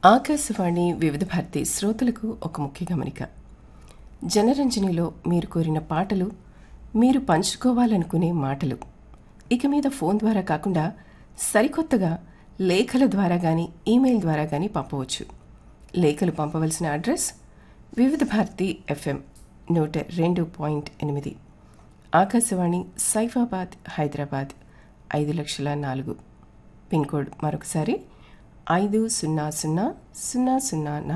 ఆకాశవాణి వివిధ భారతి శ్రోతలకు ఒక ముఖ్య గమనిక జనరంజనిలో మీరు కోరిన పాటలు మీరు పంచుకోవాలనుకునే మాటలు ఇక మీద ఫోన్ ద్వారా కాకుండా సరికొత్తగా లేఖల ద్వారా కానీ ఈమెయిల్ ద్వారా కానీ పంపవచ్చు లేఖలు పంపవలసిన అడ్రస్ వివిధ భారతి ఎఫ్ఎం నూట రెండు పాయింట్ ఎనిమిది ఆకాశవాణి సైఫాబాద్ హైదరాబాద్ ఐదు లక్షల నాలుగు పిన్ కోడ్ మరొకసారి ఐదు సున్నా సున్నా సున్నా సున్నా